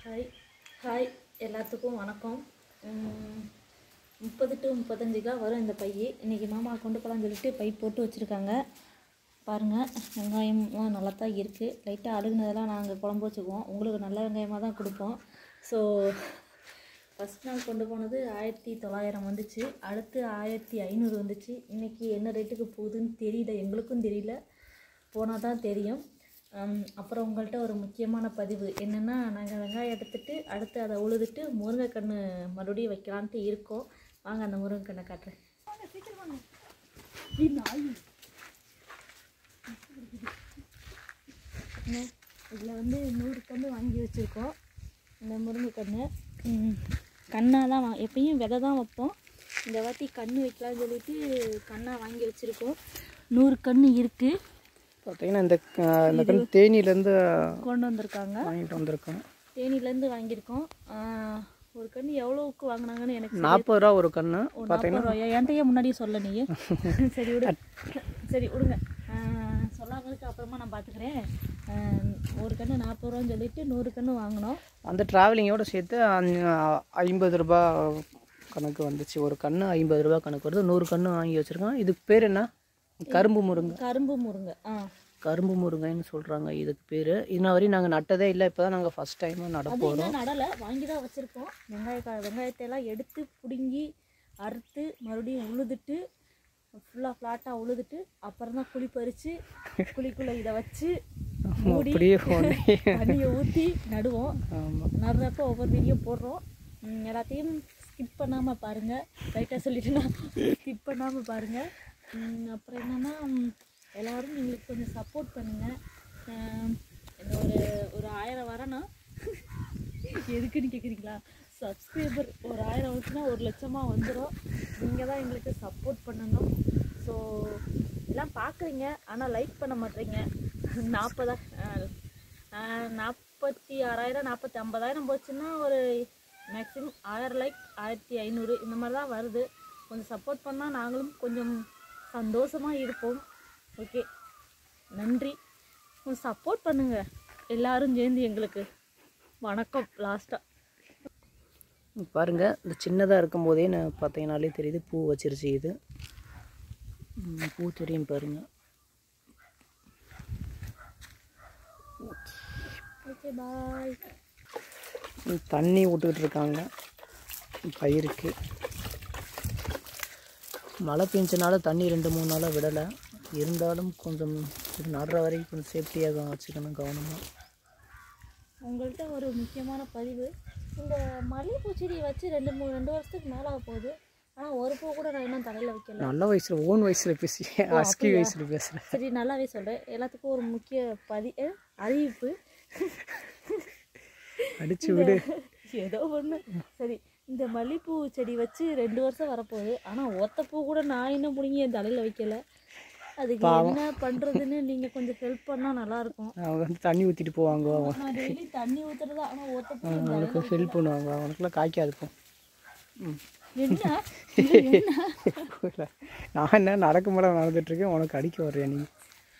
Hi hi எல்லாத்துக்கும் வணக்கம் உம், முப்பது டு முப்பத்தஞ்சுக்கா வரும் இந்த பை இன்றைக்கி மாமா கொண்டு போகலான்னு சொல்லிட்டு பை போட்டு வச்சுருக்காங்க பாருங்கள் வெங்காயம்லாம் நல்லா தான் இருக்குது லைட்டாக அழுகுனதெல்லாம் நாங்கள் குழம்பு வச்சுக்குவோம் உங்களுக்கு நல்ல வெங்காயமாக தான் கொடுப்போம் ஸோ ஃபஸ்ட் நாள் கொண்டு போனது ஆயிரத்தி தொள்ளாயிரம் வந்துச்சு அடுத்து ஆயிரத்தி ஐநூறு வந்துச்சு இன்றைக்கி என்ன ரேட்டுக்கு போகுதுன்னு தெரியல எங்களுக்கும் தெரியல போனால் தான் தெரியும் ஹம், அப்புறம் உங்கள்கிட்ட ஒரு முக்கியமான பதிவு என்னென்னா நாங்கள் வெங்காயம் எடுத்துட்டு அடுத்து அதை உழுதுட்டு முருங்கைக்கன்று மறுபடியும் வைக்கலான்ட்டு இருக்கோம் வாங்க அந்த முருங்கைக்கண்ணை காட்டுறேன் இதில் வந்து நூறு கன்று வாங்கி வச்சுருக்கோம் இந்த முருங்கைக்கன்று கண்ணாக தான் வா எப்பயும் விதை தான் வைப்போம் இந்த வாட்டி கன்று வைக்கலாம்னு சொல்லிட்டு கண்ணாக வாங்கி வச்சுருக்கோம் நூறு கன்று இருக்குது பார்த்தீங்கன்னா இந்த க- இந்த கண் தேனியிலேருந்து கொண்டு வந்திருக்காங்க வாங்கிட்டு வந்திருக்கோம் தேனிலேருந்து வாங்கியிருக்கோம் ஆஹ், ஒரு கன்று எவ்வளோவுக்கு வாங்கினாங்கன்னு எனக்கு நாற்பது ரூபா ஒரு கன்று ஒரு நாற்பது ரூபாயா என்கிட்டயே முன்னாடியே சொல்ல நீ சரி விடு சரி விடுங்க ஆஹ், சொல்லாமலுக்கு அப்புறமா நான் பார்த்துக்கிறேன் ஆஹ், ஒரு கன்று நாற்பது ரூபான்னு சொல்லிட்டு நூறு கன்று வாங்கினோம் அந்த ட்ராவலிங்கோட சேர்த்து அஞ்சு- ஐம்பது ரூபா கணக்கு வந்துச்சு ஒரு கன்று ஐம்பது ரூபா கணக்கு வருது நூறு கன்று வாங்கி வச்சுருக்கோம் இதுக்கு பேர் என்ன கரும்பு முருங்கை கரும்பு முருங்கை ஆ கரும்பு முருங்கைன்னு சொல்கிறாங்க இதுக்கு பேர் இன்ன வரையும் நாங்கள் நட்டதே இல்லை இப்போ தான் நாங்கள் ஃபஸ்ட் டைமாக நட அது போகிறோம் இன்னும் நடலை வாங்கி தான் வச்சுருக்கோம் வெங்காய கா- வெங்காயத்தை எல்லாம் எடுத்து பிடுங்கி அறுத்து மறுபடியும் உழுதுட்டு ஃபுல்லாக ஃப்ளாட்டாக உழுதுட்டு அப்புறம் தான் குழி பறித்து குழிக்குள்ளே இதை வச்சு மூடி அப்படியே ஒன்றே தண்ணியை ஊற்றி நடுவோம் ஆமாம் நடுறப்ப ஒவ்வொரு வீடியோ போடுறோம் ம், எல்லாத்தையும் ஸ்கிப் பண்ணாமல் பாருங்கள் ரைட்டாக சொல்லிட்டுனா ஸ்கிப் பண்ணாமல் பாருங்கள் அப்புறம் என்னென்னா எல்லோரும் எங்களுக்கு கொஞ்சம் சப்போர்ட் பண்ணுங்கள் இந்த ஒரு ஒரு ஆயிரம் வரணும் எதுக்குன்னு கேட்குறீங்களா சப்ஸ்கிரைபர் ஒரு ஆயிரம் வந்துச்சுன்னா ஒரு லட்சமாக வந்துடும் நீங்கள் தான் எங்களுக்கு சப்போர்ட் பண்ணணும் ஸோ எல்லாம் பார்க்குறீங்க ஆனால் லைக் பண்ண மாட்டேறீங்க நாற்பதா நாற்பத்தி ஆறாயிரம் நாற்பத்தி ஐம்பதாயிரம் போச்சுன்னா ஒரு மேக்ஸிமம் ஆயிரம் லைக் ஆயிரத்தி ஐநூறு இந்த மாதிரி தான் வருது கொஞ்சம் சப்போர்ட் பண்ணால் நாங்களும் கொஞ்சம் சந்தோஷமாக இருப்போம் ஓகே நன்றி கொஞ்சம் சப்போர்ட் பண்ணுங்கள் எல்லாரும் சேர்ந்து எங்களுக்கு வணக்கம் லாஸ்ட்டாக பாருங்க இந்த சின்னதாக இருக்கும் போதே நான் பார்த்தீங்கனாலே தெரியுது பூ வச்சிருச்சு இது ம், பூ தெரியும் பாருங்க ஓகே பாய் ம், தண்ணி விட்டுக்கிட்டு இருக்காங்க பயிருக்கு மழை பெஞ்சனால தண்ணி ரெண்டு மூணு நாளாக விடலை இருந்தாலும் கொஞ்சம் இது நடுற வரைக்கும் கொஞ்சம் சேஃப்டியாக வச்சுக்கணும் கவனமாக உங்கள்கிட்ட ஒரு முக்கியமான பதிவு இந்த மல்லிகைப்பூ செடி வச்சு ரெண்டு மூணு ரெண்டு வருஷத்துக்கு மேலே ஆக போகுது ஆனால் ஒரு பூ கூட நான் இன்னும் தலையில் வைக்கல நல்ல வயசில் ஓன் வயசில் பேசி அஸ்கி வயசில் பேசுகிறேன் சரி நல்லாவே சொல்கிறேன் எல்லாத்துக்கும் ஒரு முக்கிய பதி அஹ், அறிவிப்பு அடிச்சு விடு ஏதோ ஒன்று சரி இந்த மல்லிகைப்பூ செடி வச்சு ரெண்டு வருஷம் வரப்போகுது ஆனால் ஒத்த பூ கூட நான் இன்னும் பிடிங்கி என் தலையில் வைக்கல அதுக்கு என்ன பண்ணுறதுன்னு நீங்கள் கொஞ்சம் ஹெல்ப் பண்ணால் நல்லாயிருக்கும் அவங்க வந்து தண்ணி ஊற்றிட்டு போவாங்க அவன் நான் டெய்லி தண்ணி ஊற்றுறதா ஆனால் ஒத்த பூ என் அவனுக்கு ஹெல்ப் பண்ணுவாங்க அவனுக்குலாம் காய்க்காது போ ம் என்ன இது என்ன இல்ல. நான் என்ன நடக்க மாட நடந்துட்டு இருக்கேன் உனக்கு அடிக்க வர்றியா நீ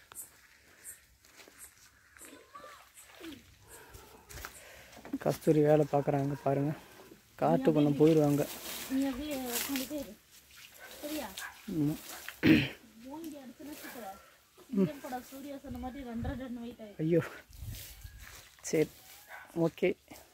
கஸ்தூரி வேலை பார்க்குறாங்க பாருங்க காட்டுக்குள்ள போயிடுவாங்க நீ அப்படியே உட்காந்துட்டே இரு சரியா ம். மூங்கி அடிச்சுன்னு வச்சுக்கல இந்தியன் படம் சூர்யா சொன்ன மாதிரி ரெண்டரை டன் வெயிட் ஆயிடும் ஐயோ சரி ஓகே